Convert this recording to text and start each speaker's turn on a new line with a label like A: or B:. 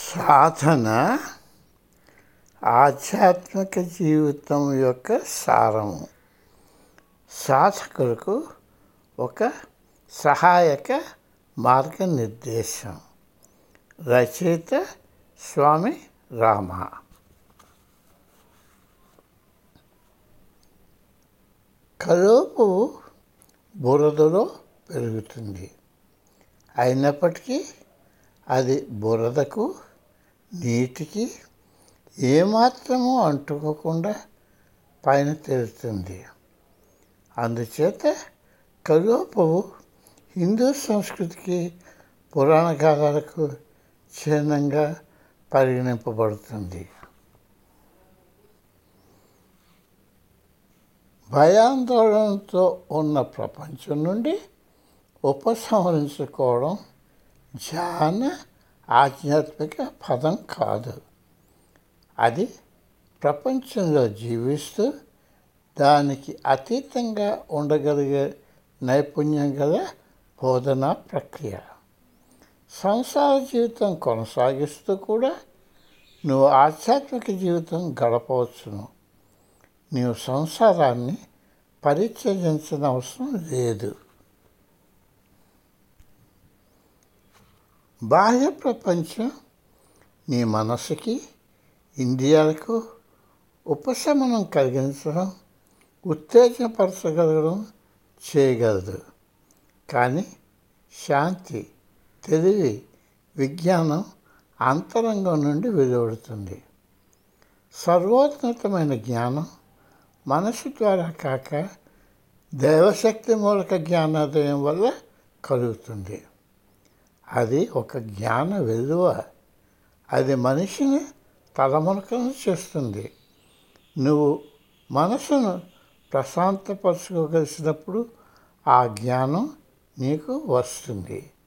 A: సాధన ఆధ్యాత్మిక జీవితం యొక్క సారము సాధకులకు ఒక సహాయక మార్గనిర్దేశం రచయిత స్వామి రామ కలోపు బురదలో పెరుగుతుంది అయినప్పటికీ అది బురదకు నీటికి ఏమాత్రము అంటుకోకుండా పైన తేలుతుంది అందుచేత కలువపువ్వు హిందూ సంస్కృతికి పురాణ గాథలకు చిహ్నంగా పరిగణింపబడుతుంది భయాందోళనతో ఉన్న ప్రపంచం నుండి ఉపసంహరించుకోవడం ధ్యాన ఆధ్యాత్మిక పదం కాదు అది ప్రపంచంలో జీవిస్తూ దానికి అతీతంగా ఉండగలిగే నైపుణ్యం గల బోధనా ప్రక్రియ సంసార జీవితం కొనసాగిస్తూ కూడా నువ్వు ఆధ్యాత్మిక జీవితం గడపవచ్చును నీవు సంసారాన్ని పరిత్యజించిన అవసరం లేదు బాహ్య ప్రపంచం నీ మనసుకి ఇంద్రియాలకు ఉపశమనం కలిగించడం ఉత్తేజపరచగలగడం చేయగలదు కానీ శాంతి తెలివి విజ్ఞానం అంతరంగం నుండి వెలువడుతుంది సర్వోన్నతమైన జ్ఞానం మనసు ద్వారా కాక దైవశక్తి మూలక జ్ఞానోదయం వల్ల కలుగుతుంది అది ఒక జ్ఞాన వెలువ అది మనిషిని తలమునకం చేస్తుంది నువ్వు మనసును ప్రశాంతపరచుకోగలిసినప్పుడు ఆ జ్ఞానం నీకు వస్తుంది